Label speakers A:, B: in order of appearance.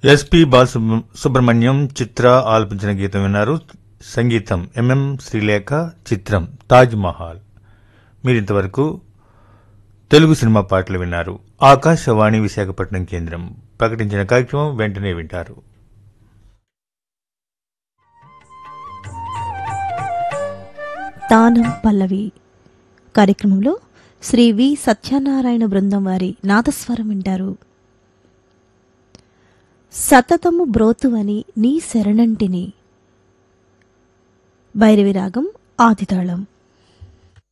A: SP బాల సుబ్రహ్మణ్యం చిత్ర ఆలపించిన గీతం విన్నారు సంగీతం ఎంఎం శ్రీలేఖ చిత్రం తాజ్ మహల్ మీరింతవరకు తెలుగు సినిమా పాటలు విన్నారు ఆకాశవాణి విశాఖపట్నం కేంద్రం ప్రకటించిన కార్యక్రమం వెంటనే వింటారు
B: తానం పల్లవి కార్యక్రమంలో శ్రీ వి సత్యనారాయణ బృందం వారి నాదస్వరం వింటారు సతతము బ్రోతువని నీ శరణంటిని భైరవి రాగం ఆదితాళం